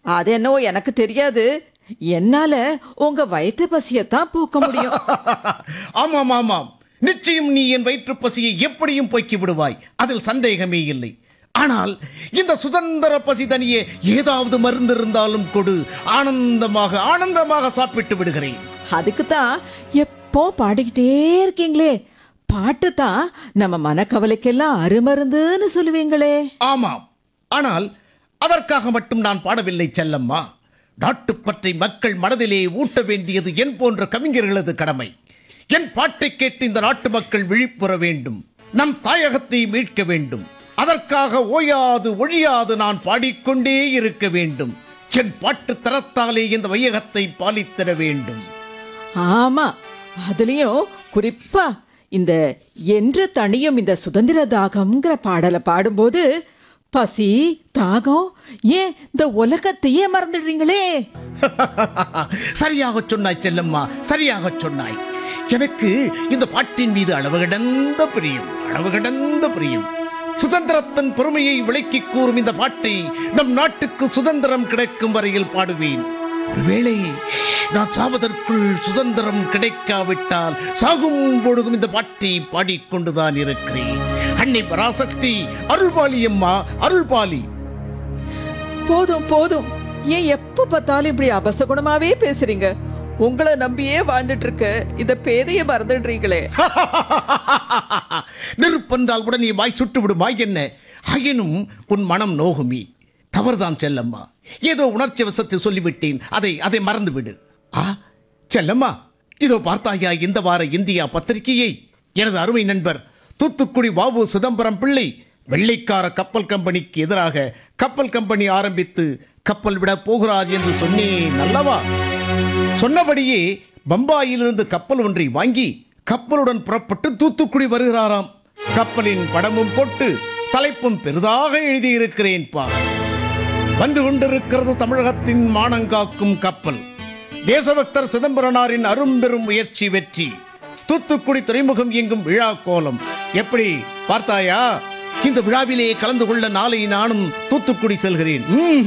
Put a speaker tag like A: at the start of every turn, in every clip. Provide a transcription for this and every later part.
A: அது என்னவோ எனக்கு தெரியாது என்னால உங்க வயிற்று பசியத்தான் போக்க முடியும்
B: ஆமாம் ஆமாம் நிச்சயம் நீ என் வயிற்றுப் பசியை எப்படியும் போக்கி விடுவாய் அதில் சந்தேகமே இல்லை ஆனால் இந்த சுதந்திர பசி தனியே ஏதாவது மருந்து இருந்தாலும் கொடு ஆனந்தமாக ஆனந்தமாக சாப்பிட்டு விடுகிறேன்
A: அதுக்கு தான் எப்போ பாடிக்கிட்டே இருக்கீங்களே பாட்டு தான் நம்ம மனக்கவலைக்கெல்லாம் அருமருந்துன்னு சொல்லுவீங்களே
B: ஆமாம் ஆனால் அதற்காக மட்டும் நான் பாடவில்லை செல்லம்மா நாட்டுப்பற்றை மக்கள் மனதிலே ஊட்ட வேண்டியது என் போன்ற கவிஞர்களது கடமை என் பாட்டை கேட்டு இந்த நாட்டு மக்கள் விழிப்புற வேண்டும் நம் தாயகத்தை மீட்க வேண்டும் அதற்காக ஓயாது ஒழியாது நான் பாடிக்கொண்டே இருக்க வேண்டும் என் பாட்டு தரத்தாலே இந்த வையகத்தை பாலித்தர வேண்டும்
A: ஆமா அதுலயும் குறிப்பா இந்த என்று தனியும் இந்த சுதந்திர தாகம்ங்கிற பாடலை பாடும்போது பசி தாகம் ஏன் இந்த உலகத்தையே மறந்துடுறீங்களே
B: சரியாக சொன்னாய் செல்லம்மா சரியாக சொன்னாய் எனக்கு இந்த பாட்டின் மீது அளவு கடந்த பிரியம் அளவு கடந்த பிரியம் சுதந்திரத்தின் பெருமையை விளக்கிக் கூறும் இந்த பாட்டை நம் நாட்டுக்கு சுதந்திரம் கிடைக்கும் வரையில் பாடுவேன் ஒருவேளை நான் சாவதற்குள் சுதந்திரம் கிடைக்காவிட்டால் சாகும் பொழுதும் இந்த பாட்டை பாடிக்கொண்டுதான் இருக்கிறேன் அன்னை பராசக்தி அருள்பாலி அம்மா அருள்பாலி
A: போதும் போதும் ஏன் எப்ப பார்த்தாலும் இப்படி அபசகுணமாவே பேசுறீங்க உங்களை நம்பியே வாழ்ந்துட்டு இருக்க இந்த பேதைய மறந்துடுறீங்களே
B: நெருப்பென்றால் உடனே வாய் சுட்டு விடுமா என்ன ஆயினும் உன் மனம் நோகுமி தவறுதான் செல்லம்மா ஏதோ உணர்ச்சி வசத்தை சொல்லிவிட்டேன் அதை அதை மறந்து விடு ஆ செல்லம்மா இதோ பார்த்தாயா இந்த வார இந்தியா பத்திரிகையை எனது அருமை நண்பர் தூத்துக்குடி வாவு சிதம்பரம் பிள்ளை வெள்ளைக்கார கப்பல் கம்பெனிக்கு எதிராக கப்பல் கம்பெனி ஆரம்பித்து கப்பல் விட போகிறார் என்று சொன்னேன் அல்லவா சொன்னபடியே பம்பாயிலிருந்து கப்பல் ஒன்றை வாங்கி கப்பலுடன் புறப்பட்டு தூத்துக்குடி வருகிறாராம் கப்பலின் படமும் போட்டு தலைப்பும் பெரிதாக எழுதியிருக்கிறேன் பா வந்து கொண்டிருக்கிறது தமிழகத்தின் மானங்காக்கும் கப்பல் தேசபக்தர் சிதம்பரனாரின் அரும்பெரும் முயற்சி வெற்றி தூத்துக்குடி துறைமுகம் எங்கும் விழா கோலம் எப்படி பார்த்தாயா இந்த விழாவிலே கலந்து கொள்ள நாளை நானும் தூத்துக்குடி செல்கிறேன் ம்.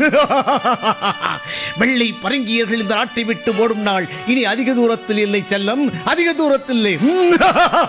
B: வெள்ளை பரங்கியர்கள் இந்த நாட்டை விட்டு ஓடும் நாள் இனி அதிக தூரத்தில் இல்லை செல்லம் அதிக தூரத்தில் இல்லை ம்.